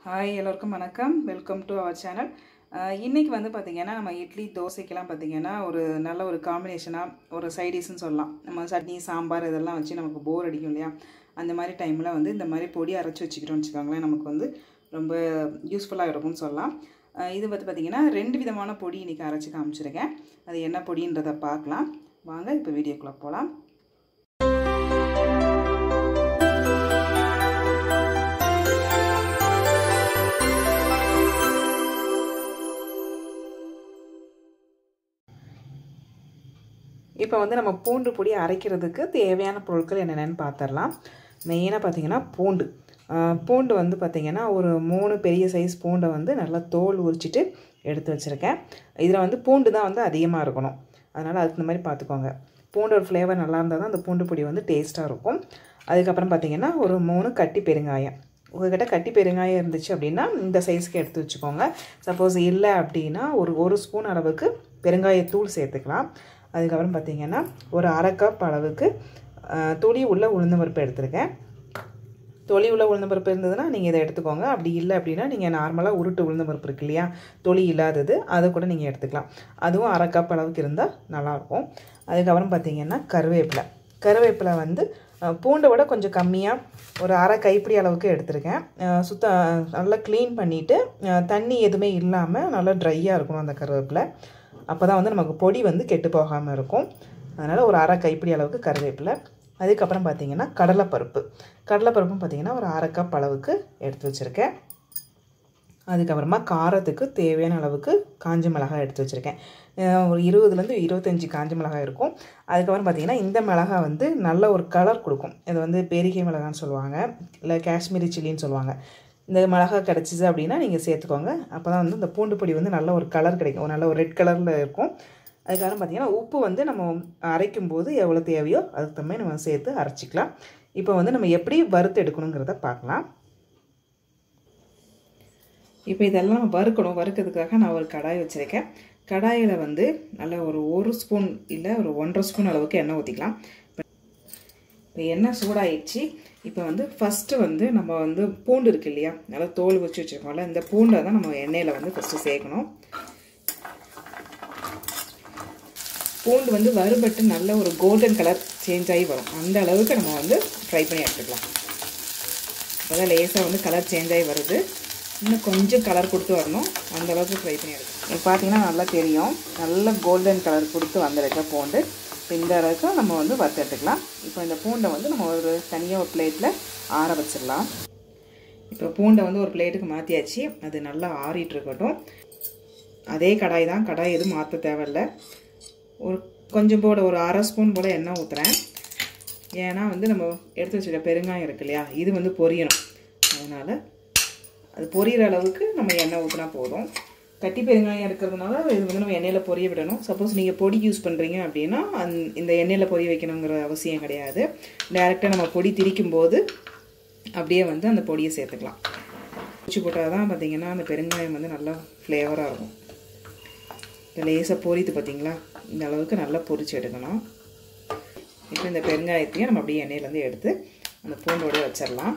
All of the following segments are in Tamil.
ஹாய் எல்லோருக்கும் வணக்கம் வெல்கம் டு அவர் சேனல் இன்றைக்கி வந்து பார்த்திங்கன்னா நம்ம இட்லி தோசைக்கெல்லாம் பார்த்திங்கன்னா ஒரு நல்ல ஒரு காம்பினேஷனாக ஒரு சைடிஷ்னு சொல்லலாம் நம்ம சட்னி சாம்பார் இதெல்லாம் வச்சு நமக்கு போர் அடிக்கும் இல்லையா அந்த மாதிரி டைமில் வந்து இந்த மாதிரி பொடி அரைச்சி வச்சுக்கிட்டோம்னு வச்சுக்கோங்களேன் நமக்கு வந்து ரொம்ப யூஸ்ஃபுல்லாக இருக்கும்னு சொல்லலாம் அஹ் இது வந்து பார்த்திங்கன்னா ரெண்டு விதமான பொடி இன்றைக்கி அரைச்சி காமிச்சிருக்கேன் அது என்ன பொடின்றதை பார்க்கலாம் வாங்க இப்போ வீடியோக்குள்ளே போகலாம் இப்போ வந்து நம்ம பூண்டு பொடி அரைக்கிறதுக்கு தேவையான பொருட்கள் என்னென்னு பார்த்துடலாம் மெயினாக பார்த்தீங்கன்னா பூண்டு ஆஹ் பூண்டு வந்து பார்த்திங்கன்னா ஒரு மூணு பெரிய சைஸ் பூண்டை வந்து நல்லா தோல் உரிச்சிட்டு எடுத்து வச்சுருக்கேன் இதில் வந்து பூண்டு தான் வந்து அதிகமாக இருக்கணும் அதனால் அதுக்கு இந்த மாதிரி பார்த்துக்கோங்க பூண்டோட ஃப்ளேவர் நல்லா இருந்தால் தான் அந்த பூண்டு பொடி வந்து டேஸ்ட்டாக இருக்கும் அதுக்கப்புறம் பார்த்திங்கன்னா ஒரு மூணு கட்டி பெருங்காயம் உங்கள்கிட்ட கட்டி பெருங்காயம் இருந்துச்சு அப்படின்னா இந்த சைஸ்க்கு எடுத்து வச்சுக்கோங்க சப்போஸ் இல்லை அப்படின்னா ஒரு ஒரு ஸ்பூன் அளவுக்கு பெருங்காயத்தூள் சேர்த்துக்கலாம் அதுக்கப்புறம் பார்த்திங்கன்னா ஒரு அரை கப் அளவுக்கு ஆஹ், துளி உள்ள உளுந்து பருப்பு எடுத்திருக்கேன் தொளி உள்ள உளுந்த பருப்பு இருந்ததுன்னா நீங்கள் இதை எடுத்துக்கோங்க அப்படி இல்லை அப்படின்னா நீங்கள் நார்மலாக உருட்டு உளுந்த பருப்பு இருக்கு இல்லையா தொளி இல்லாதது அதை கூட நீங்கள் எடுத்துக்கலாம் அதுவும் அரை கப் அளவுக்கு இருந்தால் நல்லாயிருக்கும் அதுக்கப்புறம் பார்த்தீங்கன்னா கருவேப்பிலை கருவேப்பிலை வந்து அஹ், பூண்டை விட கொஞ்சம் கம்மியாக ஒரு அரை கைப்பிடி அளவுக்கு எடுத்திருக்கேன் அஹ், சுத்த நல்லா க்ளீன் பண்ணிவிட்டு தண்ணி எதுவுமே இல்லாமல் நல்லா ட்ரையாக இருக்கணும் அந்த கருவேப்பிலை அப்போ தான் வந்து நமக்கு பொடி வந்து கெட்டு போகாமல் இருக்கும் அதனால் ஒரு அரை கைப்பிடி அளவுக்கு கருவேப்பிலை அதுக்கப்புறம் பார்த்தீங்கன்னா கடலைப்பருப்பு கடலைப்பருப்பும் பார்த்தீங்கன்னா ஒரு அரை கப் அளவுக்கு எடுத்து வச்சுருக்கேன் அதுக்கப்புறமா காரத்துக்கு தேவையான அளவுக்கு காஞ்ச மிளகாய் எடுத்து வச்சுருக்கேன் அஹ் ஒரு இருபதுலேருந்து இருபத்தஞ்சி காஞ்ச மிளகாய் இருக்கும் அதுக்கப்புறம் பார்த்தீங்கன்னா இந்த மிளகாய் வந்து நல்ல ஒரு கலர் கொடுக்கும் இது வந்து பெரிகை மிளகான்னு சொல்லுவாங்க இல்லை காஷ்மீரி சில்லின்னு சொல்லுவாங்க இந்த மிளகாய் கிடச்சிது அப்படின்னா நீங்கள் சேர்த்துக்கோங்க அப்போ தான் வந்து இந்த பூண்டு பொடி வந்து நல்ல ஒரு கலர் கிடைக்கும் ஒரு நல்ல ஒரு ரெட் கலரில் இருக்கும் அதுக்கப்புறம் பார்த்தீங்கன்னா உப்பு வந்து நம்ம அரைக்கும் போது எவ்வளோ தேவையோ அதுக்கு தகுந்த மாதிரி நம்ம சேர்த்து அரைச்சிக்கலாம் இப்போ வந்து நம்ம எப்படி வறுத்து எடுக்கணுங்கிறத பார்க்கலாம் இப்போ இதெல்லாம் வறுக்கணும் வறுக்கிறதுக்காக நான் ஒரு கடாய் வச்சுருக்கேன் கடாயில் வந்து நல்ல ஒரு ஒரு ஸ்பூன் இல்லை ஒரு ஒன்றரை ஸ்பூன் அளவுக்கு எண்ணெய் ஊற்றிக்கலாம் இப்போ எண்ணெய் சூடாயிடுச்சு இப்போ வந்து ஃபஸ்ட்டு வந்து நம்ம வந்து பூண்டு இருக்கு இல்லையா நல்லா தோல் வச்சு வச்சுருக்கோம்ல இந்த பூண்டை தான் நம்ம எண்ணெயில் வந்து ஃபஸ்ட்டு சேர்க்கணும் பூண்டு வந்து வறுபட்டு நல்ல ஒரு கோல்டன் கலர் சேஞ்ச் ஆகி வரும் அந்த அளவுக்கு நம்ம வந்து ஃப்ரை பண்ணி எடுத்துக்கலாம் அப்போதான் லேசாக வந்து கலர் சேஞ்ச் ஆகி வருது இன்னும் கொஞ்சம் கலர் கொடுத்து வரணும் அந்த அளவுக்கு ஃப்ரை பண்ணி எடுக்கணும் இப்போ பார்த்தீங்கன்னா நல்லா தெரியும் நல்ல கோல்டன் கலர் கொடுத்து வந்துருக்க பூண்டு இப்போ இந்த அளவுக்கு நம்ம வந்து வறுத்து எடுத்துக்கலாம் இப்போ இந்த பூண்டை வந்து நம்ம ஒரு தனியாக ஒரு பிளேட்டில் ஆற வச்சிடலாம் இப்போ பூண்டை வந்து ஒரு பிளேட்டுக்கு மாற்றியாச்சு அது நல்லா ஆறிட்டு இருக்கட்டும் அதே கடாய் தான் கடாய் எதுவும் மாற்ற தேவையில்லை ஒரு கொஞ்சம் போட ஒரு அரை ஸ்பூன் போல் எண்ணெய் ஊற்றுறேன் ஏன்னா வந்து நம்ம எடுத்து வச்சுருக்க பெருங்காயம் இருக்கு இல்லையா இது வந்து பொரியணும் அதனால் அது பொரியிற அளவுக்கு நம்ம எண்ணெய் ஊற்றினா போதும் கட்டி பெருங்காயம் இருக்கிறதுனால இது வந்து நம்ம எண்ணெயில் பொரிய விடணும் சப்போஸ் நீங்கள் பொடி யூஸ் பண்ணுறீங்க அப்படின்னா அந் இந்த எண்ணெயில் பொரிய வைக்கணுங்கிற அவசியம் கிடையாது டேரெக்டாக நம்ம பொடி திரிக்கும் போது அப்படியே வந்து அந்த பொடியை சேர்த்துக்கலாம் குச்சி போட்டால் தான் பார்த்தீங்கன்னா அந்த பெருங்காயம் வந்து நல்லா ஃப்ளேவராக இருக்கும் இப்போ லேசாக பொரித்து பார்த்தீங்களா இந்த அளவுக்கு நல்லா பொரிச்சு எடுக்கணும் இப்போ இந்த பெருங்காயத்தையும் நம்ம அப்படியே எண்ணெயிலேருந்து எடுத்து அந்த பூண்டோடய வச்சிடலாம்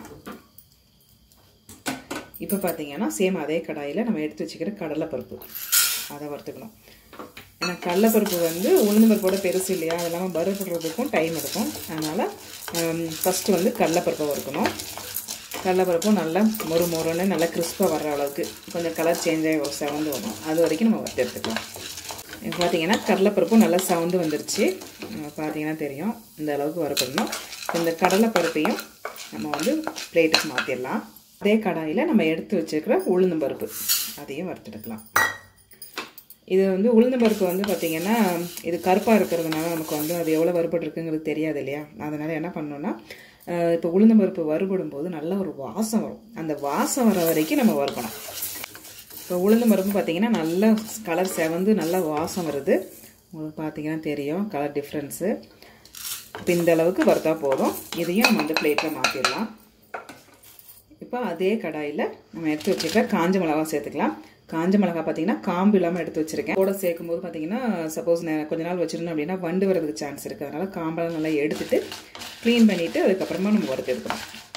இப்போ பார்த்தீங்கன்னா சேம் அதே கடாயில் நம்ம எடுத்து வச்சுக்கிற கடலைப்பருப்பு அதை வறுத்துக்கணும் ஏன்னா கடலைப்பருப்பு வந்து உளுந்து பருப்போட பெருசு இல்லையா அது இல்லாமல் வறுப்படுறதுக்கும் டைம் எடுக்கும் அதனால் ஃபஸ்ட்டு வந்து கடலைப்பருப்பை வறுக்கணும் கடலைப்பருப்பும் நல்லா மொறு மொறுன்னு நல்லா கிறிஸ்பாக வர்ற அளவுக்கு கொஞ்சம் கலர் சேஞ்ச் ஆகி ஒரு செவந்து வரும் அது வரைக்கும் நம்ம வறுத்து எடுத்துக்கலாம் இப்போ பார்த்தீங்கன்னா கடலைப்பருப்பும் நல்லா சவுண்டு வந்துருச்சு பார்த்தீங்கன்னா தெரியும் இந்த அளவுக்கு வறுப்படணும் இந்த கடலைப்பருப்பையும் நம்ம வந்து பிளேட்டுக்கு மாற்றிடலாம் அதே கடாயில் நம்ம எடுத்து வச்சுருக்கிற உளுந்தம் பருப்பு அதையும் வறுத்தெடுக்கலாம் இது வந்து உளுந்தம் பருப்பு வந்து பார்த்திங்கன்னா இது கருப்பாக இருக்கிறதுனால நமக்கு வந்து அது எவ்வளோ வறுபட்டுருக்குங்கிறது தெரியாது இல்லையா அதனால் என்ன பண்ணோன்னா இப்போ உளுந்தம் பருப்பு வறுபடும் போது நல்ல ஒரு வாசம் வரும் அந்த வாசம் வர வரைக்கும் நம்ம வறுக்கணும் இப்போ உளுந்தம் பருப்பு பார்த்திங்கன்னா நல்லா கலர் செவந்து நல்லா வாசம் வருது உங்களுக்கு பார்த்தீங்கன்னா தெரியும் கலர் டிஃப்ரென்ஸு இப்போ இந்த அளவுக்கு வறுத்தா போதும் இதையும் நம்ம வந்து பிளேட்டில் மாற்றிடலாம் இப்போ அதே கடாயில் நம்ம எடுத்து வச்சுருக்க காஞ்ச மிளகா சேர்த்துக்கலாம் காஞ்ச மிளகா பார்த்தீங்கன்னா காம்பு இல்லாமல் எடுத்து வச்சுருக்கேன் கூட சேர்க்கும் போது பார்த்தீங்கன்னா சப்போஸ் கொஞ்ச நாள் வச்சிருந்தோம் அப்படின்னா வண்டு வரதுக்கு சான்ஸ் இருக்குது அதனால் காம்பெல்லாம் நல்லா எடுத்துட்டு க்ளீன் பண்ணிவிட்டு அதுக்கப்புறமா நம்ம வறுத்து எடுக்கணும்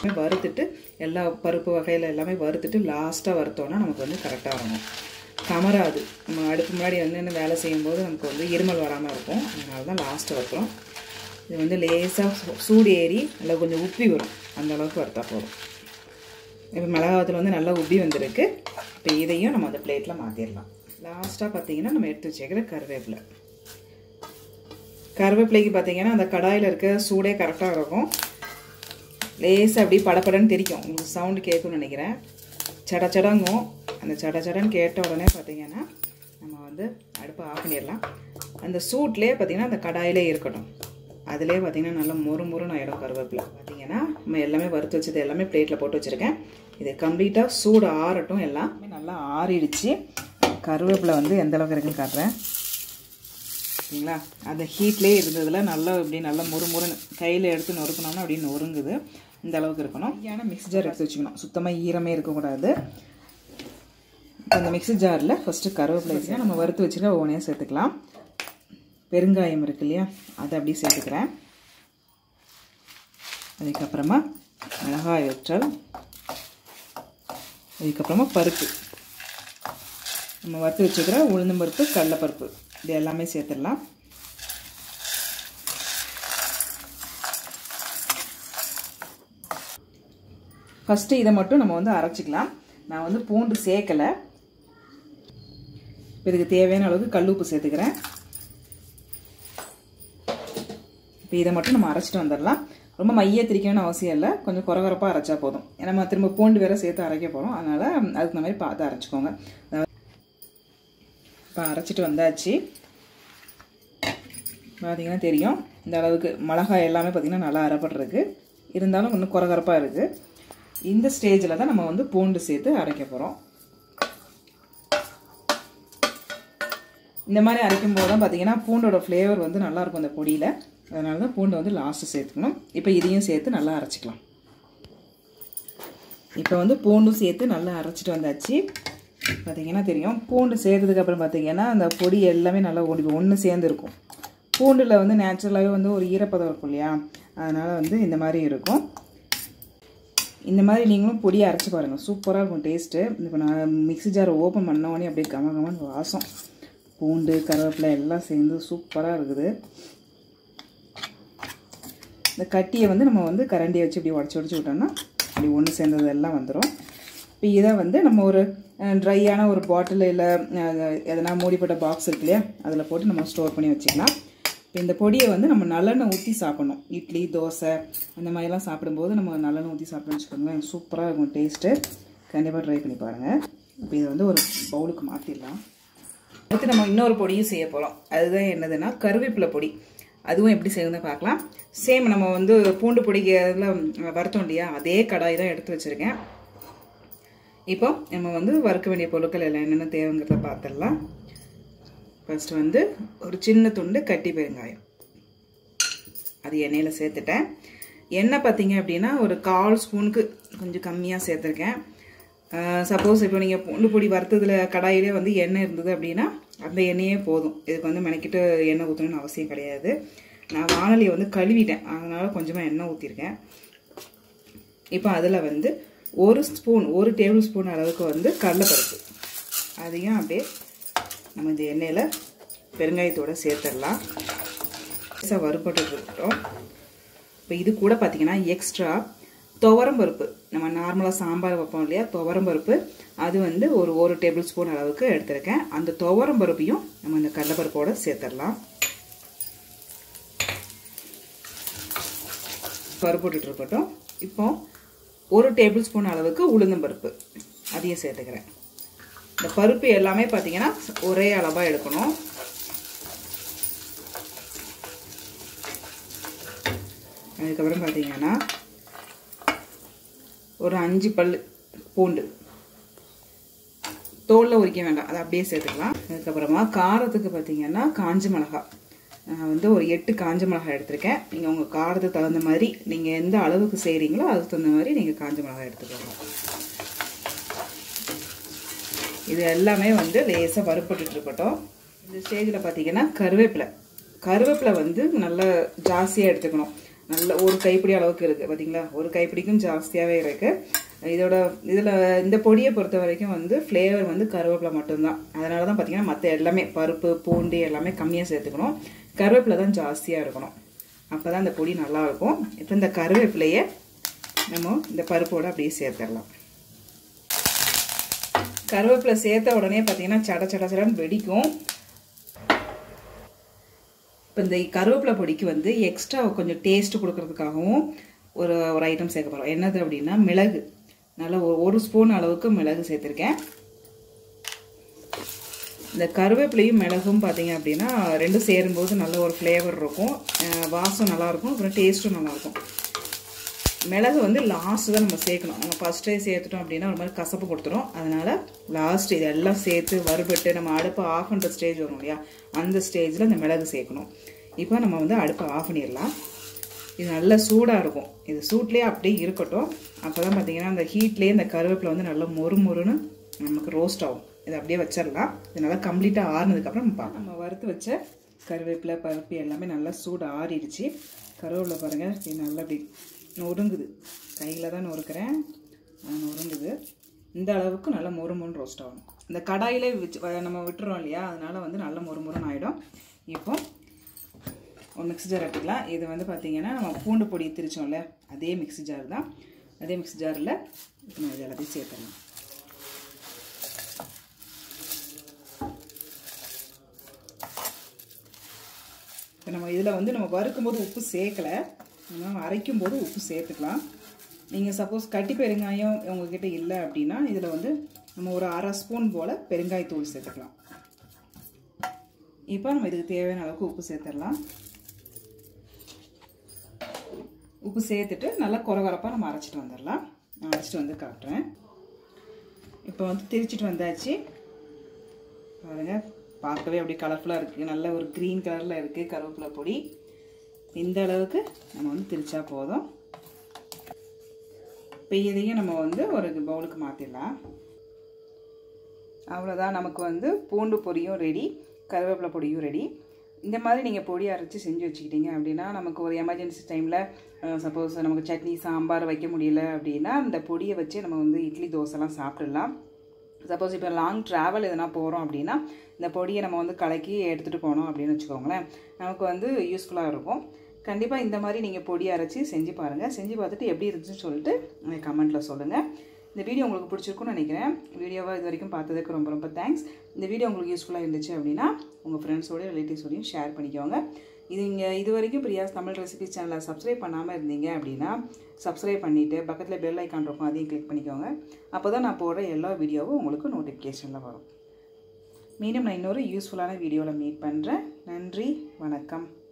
வறுத்துட்டு எல்லா பருப்பு வகையில் எல்லாமே வறுத்துட்டு லாஸ்ட்டாக வறுத்தோன்னா நமக்கு வந்து கரெக்டாக வரணும் கமராது நம்ம அடுப்பு முன்னாடி வந்து என்ன வேலை செய்யும்போது நமக்கு வந்து இருமல் வராமல் இருக்கும் அதனால தான் லாஸ்ட்டு வறுக்கிறோம் இது வந்து லேசாக சூடு ஏறி நல்லா கொஞ்சம் உப்பி வரும் அந்த அளவுக்கு வறுத்தா போதும் இப்போ மிளகாத்தில் வந்து நல்லா உப்பி வந்திருக்கு இப்போ இதையும் நம்ம அந்த பிளேட்டில் மாற்றிடலாம் லாஸ்ட்டாக பார்த்தீங்கன்னா நம்ம எடுத்து வச்சுக்கிற கருவேப்பிலை கருவேப்பிலைக்கு பார்த்தீங்கன்னா அந்த கடாயில் இருக்க சூடே கரெக்டாக இருக்கும் லேசாக அப்படி படப்படன்னு தெரிக்கும் உங்களுக்கு சவுண்டு கேட்கும்னு நினைக்கிறேன் சட சடங்கும் அந்த சட சடன்னு கேட்ட உடனே பார்த்தீங்கன்னா நம்ம வந்து அடுப்பை ஆஃப் பண்ணிடலாம் அந்த சூட்லேயே பார்த்தீங்கன்னா அந்த கடாயிலே இருக்கட்டும் அதிலே பார்த்தீங்கன்னா நல்லா மொறு மொறுன்னு ஆகிடும் கருவேப்பிலை பார்த்தீங்கன்னா நம்ம எல்லாமே வறுத்து வச்சது எல்லாமே பிளேட்டில் போட்டு வச்சுருக்கேன் இது கம்ப்ளீட்டாக சூடு ஆறட்டும் எல்லாம் நல்லா ஆறிடுச்சு கருவேப்பிலை வந்து எந்த அளவுக்கு இருக்குன்னு காட்டுறேன் சரிங்களா அந்த ஹீட்லேயே இருந்ததில் நல்லா இப்படி நல்லா முறு முறுன்னு கையில் எடுத்து நொறுக்கணும்னா அப்படி நொறுங்குது இந்த அளவுக்கு இருக்கணும் ஏன்னா மிக்ஸ் ஜார் எடுத்து வச்சுக்கணும் சுத்தமாக ஈரமே இருக்கக்கூடாது இப்போ அந்த மிக்ஸி ஜாரில் ஃபஸ்ட்டு கருவேப்பிலை நம்ம வறுத்து வச்சுருக்க ஒவ்வொன்றையும் சேர்த்துக்கலாம் பெருங்காயம் இருக்கு இல்லையா அதை அப்படியே சேர்த்துக்கிறேன் அதுக்கப்புறமா மிளகாய் வற்றல் அதுக்கப்புறமா பருப்பு நம்ம வறுத்து வச்சுக்கிற உளுந்தம் பருப்பு கடலைப்பருப்பு இது எல்லாமே சேர்த்துடலாம் ஃபஸ்ட்டு இதை மட்டும் நம்ம வந்து அரைச்சிக்கலாம் நான் வந்து பூண்டு சேர்க்கலை இதுக்கு தேவையான அளவுக்கு கல் உப்பு சேர்த்துக்கிறேன் இப்போ இதை மட்டும் நம்ம அரைச்சிட்டு வந்துடலாம் ரொம்ப மைய திரிக்கணும்னு அவசியம் இல்லை கொஞ்சம் குறகுறப்பாக அரைச்சா போதும் நம்ம திரும்ப பூண்டு வேற சேர்த்து அரைக்க போகிறோம் அதனால் அதுக்கு மாதிரி பார்த்து அரைச்சிக்கோங்க இப்போ அரைச்சிட்டு வந்தாச்சு பார்த்தீங்கன்னா தெரியும் இந்த அளவுக்கு மிளகாய் எல்லாமே பார்த்திங்கன்னா நல்லா அரைப்பட்டிருக்கு இருந்தாலும் இன்னும் குறகுறப்பாக இருக்குது இந்த ஸ்டேஜில் தான் நம்ம வந்து பூண்டு சேர்த்து அரைக்க போகிறோம் இந்த மாதிரி அரைக்கும் போது தான் பார்த்தீங்கன்னா பூண்டோட ஃப்ளேவர் வந்து நல்லாயிருக்கும் அந்த பொடியில் அதனால தான் பூண்டை வந்து லாஸ்ட்டு சேர்த்துக்கணும் இப்போ இதையும் சேர்த்து நல்லா அரைச்சிக்கலாம் இப்போ வந்து பூண்டும் சேர்த்து நல்லா அரைச்சிட்டு வந்தாச்சு பார்த்தீங்கன்னா தெரியும் பூண்டு சேர்த்ததுக்கப்புறம் பார்த்தீங்கன்னா அந்த பொடி எல்லாமே நல்லா ஓடி ஒன்று சேர்ந்துருக்கும் பூண்டில் வந்து நேச்சுரலாகவே வந்து ஒரு ஈரப்பதம் இருக்கும் இல்லையா அதனால் வந்து இந்த மாதிரி இருக்கும் இந்த மாதிரி நீங்களும் பொடியை அரைச்சி பாருங்கள் சூப்பராக இருக்கும் டேஸ்ட்டு இப்போ நான் மிக்ஸி ஜாரை ஓப்பன் பண்ணோடனே அப்படியே கம கமன்னு வாசம் பூண்டு கருவேப்பிலை எல்லாம் சேர்ந்து சூப்பராக இருக்குது இந்த கட்டியை வந்து நம்ம வந்து கரண்டியை வச்சு இப்படி உடச்சி உடச்சி விட்டோம்னா இப்படி ஒன்று சேர்ந்தது எல்லாம் வந்துடும் இப்போ இதை வந்து நம்ம ஒரு ட்ரையான ஒரு பாட்டில் இல்லை எதனா மூடிப்பட்ட பாக்ஸ் இருக்கு இல்லையா அதில் போட்டு நம்ம ஸ்டோர் பண்ணி வச்சுக்கலாம் இப்போ இந்த பொடியை வந்து நம்ம நல்லெண்ணெய் ஊற்றி சாப்பிடணும் இட்லி தோசை அந்த மாதிரிலாம் சாப்பிடும்போது நம்ம நல்லெண்ணெய் ஊற்றி சாப்பிட்டோம்னு வச்சுக்கோங்களேன் சூப்பராக இருக்கும் டேஸ்ட்டு கண்டிப்பாக ட்ரை பண்ணி பாருங்கள் இப்போ இதை வந்து ஒரு பவுலுக்கு மாற்றிடலாம் அடுத்து நம்ம இன்னொரு பொடியும் செய்ய போகிறோம் அதுதான் என்னதுன்னா கருவேப்பிலை பொடி அதுவும் எப்படி செய்யணும்னு பார்க்கலாம் சேம் நம்ம வந்து பூண்டு பொடிக்கு அதெல்லாம் வறுத்தோம் இல்லையா அதே கடாய் தான் எடுத்து வச்சுருக்கேன் இப்போ நம்ம வந்து வறுக்க வேண்டிய பொருட்கள் எல்லாம் என்னென்ன தேவைங்கிறத பார்த்துடலாம் ஃபஸ்ட்டு வந்து ஒரு சின்ன துண்டு கட்டி பெருங்காயம் அது எண்ணெயில் சேர்த்துட்டேன் எண்ணெய் பார்த்தீங்க அப்படின்னா ஒரு கால் ஸ்பூனுக்கு கொஞ்சம் கம்மியாக சேர்த்துருக்கேன் சப்போஸ் இப்போ நீங்கள் பூண்டு பொடி வறுத்ததில் கடாயிலே வந்து எண்ணெய் இருந்தது அப்படின்னா அந்த எண்ணெயே போதும் இதுக்கு வந்து மெனக்கிட்டு எண்ணெய் ஊற்றணும்னு அவசியம் கிடையாது நான் வானொலியை வந்து கழுவிட்டேன் அதனால் கொஞ்சமாக எண்ணெய் ஊற்றிருக்கேன் இப்போ அதில் வந்து ஒரு ஸ்பூன் ஒரு டேபிள் ஸ்பூன் அளவுக்கு வந்து கடலைப்பருப்பு அதையும் அப்படியே நம்ம இந்த எண்ணெயில் பெருங்காயத்தோடு சேர்த்துடலாம் வறுபட்டு இருக்கட்டும் இப்போ இது கூட பார்த்திங்கன்னா எக்ஸ்ட்ரா துவரம் பருப்பு நம்ம நார்மலாக சாம்பார் வைப்போம் இல்லையா துவரம் பருப்பு அது வந்து ஒரு ஒரு டேபிள் ஸ்பூன் அளவுக்கு எடுத்திருக்கேன் அந்த துவரம் பருப்பையும் நம்ம இந்த கடலைப்பருப்போடு சேர்த்துடலாம் பருப்பு இருக்கட்டும் இப்போ ஒரு டேபிள் ஸ்பூன் அளவுக்கு உளுந்தம்பருப்பு அதையும் சேர்த்துக்கிறேன் இந்த பருப்பு எல்லாமே பார்த்தீங்கன்னா ஒரே அளவாக எடுக்கணும் அதுக்கப்புறம் பார்த்தீங்கன்னா ஒரு அஞ்சு பல் பூண்டு தோலில் உரிக்க வேண்டாம் அதை அப்படியே சேர்த்துக்கலாம் அதுக்கப்புறமா காரத்துக்கு பார்த்தீங்கன்னா காஞ்ச மிளகா நான் வந்து ஒரு எட்டு காஞ்ச மிளகாய் எடுத்திருக்கேன் நீங்கள் உங்கள் காரத்துக்கு தகுந்த மாதிரி நீங்கள் எந்த அளவுக்கு செய்கிறீங்களோ அதுக்கு தகுந்த மாதிரி நீங்கள் காஞ்ச மிளகாய் எடுத்துக்கோங்க இது எல்லாமே வந்து லேசாக வறுப்பட்டு இருக்கட்டும் இந்த ஸ்டேஜில் பார்த்தீங்கன்னா கருவேப்பிலை கருவேப்பிலை வந்து நல்லா ஜாஸ்தியாக எடுத்துக்கணும் நல்ல ஒரு கைப்பிடி அளவுக்கு இருக்குது பார்த்தீங்களா ஒரு கைப்பிடிக்கும் ஜாஸ்தியாகவே இருக்குது இதோட இதில் இந்த பொடியை பொறுத்த வரைக்கும் வந்து ஃப்ளேவர் வந்து கருவேப்பிலை மட்டும்தான் அதனால தான் பார்த்தீங்கன்னா மற்ற எல்லாமே பருப்பு பூண்டு எல்லாமே கம்மியாக சேர்த்துக்கணும் கருவேப்பிலை தான் ஜாஸ்தியாக இருக்கணும் அப்போ தான் இந்த பொடி நல்லாயிருக்கும் இப்போ இந்த கருவேப்பிலையை நம்ம இந்த பருப்போடு அப்படியே சேர்த்துடலாம் கருவேப்பிலை சேர்த்த உடனே பார்த்தீங்கன்னா சட சட சடன்னு வெடிக்கும் இப்போ இந்த கருவேப்பிலை பொடிக்கு வந்து எக்ஸ்ட்ரா கொஞ்சம் டேஸ்ட் கொடுக்கறதுக்காகவும் ஒரு ஒரு ஐட்டம் சேர்க்க போகிறோம் என்னது அப்படின்னா மிளகு நல்லா ஒரு ஒரு ஸ்பூன் அளவுக்கு மிளகு சேர்த்துருக்கேன் இந்த கருவேப்பிலையும் மிளகும் பார்த்தீங்க அப்படின்னா ரெண்டும் சேரும்போது நல்ல ஒரு ஃப்ளேவர் இருக்கும் வாசம் நல்லாயிருக்கும் அப்புறம் டேஸ்ட்டும் நல்லாயிருக்கும் மிளகு வந்து லாஸ்ட்டு தான் நம்ம சேர்க்கணும் நம்ம ஃபஸ்ட்டே சேர்த்துட்டோம் அப்படின்னா ஒரு மாதிரி கசப்பு கொடுத்துரும் அதனால் லாஸ்ட் இதெல்லாம் சேர்த்து வறுபட்டு நம்ம அடுப்பை ஆஃப் பண்ணுற ஸ்டேஜ் வரும் இல்லையா அந்த ஸ்டேஜில் இந்த மிளகு சேர்க்கணும் இப்போ நம்ம வந்து அடுப்பை ஆஃப் பண்ணிடலாம் இது நல்லா சூடாக இருக்கும் இது சூட்லேயே அப்படியே இருக்கட்டும் அப்போ தான் பார்த்தீங்கன்னா அந்த ஹீட்லேயே இந்த கருவேப்பிலை வந்து நல்லா மொறு மொறுன்னு நமக்கு ரோஸ்ட் ஆகும் இதை அப்படியே வச்சிடலாம் இது நல்லா கம்ப்ளீட்டாக ஆறுனதுக்கப்புறம் நம்ம பார்க்கலாம் நம்ம வறுத்து வச்ச கருவேப்பிலை பருப்பு எல்லாமே நல்லா சூடு ஆறிடுச்சு கருவேப்பிலை பாருங்கள் இது நல்லா அப்படி நொறுங்குது கையில் தான் நொறுக்கிறேன் நொறுங்குது இந்த அளவுக்கு நல்லா மொறுமொன்னு ரோஸ்ட் ஆகணும் இந்த கடாயிலே வச்சு நம்ம விட்டுறோம் இல்லையா அதனால் வந்து நல்லா மொறுமொறுன்னு ஆகிடும் இப்போ ஒரு மிக்ஸி ஜார் எடுத்துக்கலாம் இது வந்து பார்த்திங்கன்னா நம்ம பூண்டு பொடி திரிச்சோம்ல அதே மிக்ஸி ஜார் தான் அதே மிக்ஸி ஜாரில் இப்போ நம்ம இது எல்லாத்தையும் சேர்த்துடலாம் இப்போ நம்ம இதில் வந்து நம்ம வறுக்கும்போது உப்பு சேர்க்கலை நம்ம அரைக்கும் போது உப்பு சேர்த்துக்கலாம் நீங்கள் சப்போஸ் கட்டி பெருங்காயம் உங்ககிட்ட இல்லை அப்படின்னா இதில் வந்து நம்ம ஒரு அரை ஸ்பூன் போல் பெருங்காயத்தூள் சேர்த்துக்கலாம் இப்போ நம்ம இதுக்கு தேவையான அளவுக்கு உப்பு சேர்த்துடலாம் உப்பு சேர்த்துட்டு நல்லா குறகுறப்பாக நம்ம அரைச்சிட்டு வந்துடலாம் நான் அரைச்சிட்டு வந்து காட்டுறேன் இப்போ வந்து திரிச்சிட்டு வந்தாச்சு பாருங்கள் பார்க்கவே அப்படி கலர்ஃபுல்லாக இருக்குது நல்ல ஒரு க்ரீன் கலரில் இருக்குது கருவேப்பிலை பொடி இந்த அளவுக்கு நம்ம வந்து திரிச்சா போதும் இப்போ இதையும் நம்ம வந்து ஒரு பவுலுக்கு மாற்றிடலாம் அவ்வளோதான் நமக்கு வந்து பூண்டு பொடியும் ரெடி கருவேப்பிலை பொடியும் ரெடி இந்த மாதிரி நீங்கள் பொடி அரைச்சி செஞ்சு வச்சுக்கிட்டீங்க அப்படின்னா நமக்கு ஒரு எமர்ஜென்சி டைமில் சப்போஸ் நமக்கு சட்னி சாம்பார் வைக்க முடியல அப்படின்னா இந்த பொடியை வச்சு நம்ம வந்து இட்லி தோசைலாம் சாப்பிடலாம் சப்போஸ் இப்போ லாங் ட்ராவல் எதனா போகிறோம் அப்படின்னா இந்த பொடியை நம்ம வந்து கலக்கி எடுத்துகிட்டு போனோம் அப்படின்னு வச்சுக்கோங்களேன் நமக்கு வந்து யூஸ்ஃபுல்லாக இருக்கும் கண்டிப்பாக இந்த மாதிரி நீங்கள் பொடி அரைச்சி செஞ்சு பாருங்கள் செஞ்சு பார்த்துட்டு எப்படி இருந்துச்சுன்னு சொல்லிட்டு கமெண்ட்டில் சொல்லுங்கள் இந்த வீடியோ உங்களுக்கு பிடிச்சிருக்குன்னு நினைக்கிறேன் வீடியோவை இது வரைக்கும் பார்த்ததுக்கு ரொம்ப ரொம்ப தேங்க்ஸ் இந்த வீடியோ உங்களுக்கு யூஸ்ஃபுல்லாக இருந்துச்சு அப்படின்னா உங்கள் ஃப்ரெண்ட்ஸோடய ரிலேட்டிவ்ஸோடையும் ஷேர் பண்ணிக்கோங்க இது இங்கே இது வரைக்கும் பிரியாஸ் தமிழ் ரெசிபிஸ் சேனலை சப்ஸ்கிரைப் பண்ணாமல் இருந்தீங்க அப்படின்னா சப்ஸ்கிரைப் பண்ணிவிட்டு பக்கத்தில் பெல் ஐக்கான் இருக்கும் அதையும் கிளிக் பண்ணிக்கோங்க அப்போ தான் நான் போடுற எல்லா வீடியோவும் உங்களுக்கு நோட்டிஃபிகேஷனில் வரும் மீண்டும் நான் இன்னொரு யூஸ்ஃபுல்லான வீடியோவில் மீட் பண்ணுறேன் நன்றி வணக்கம்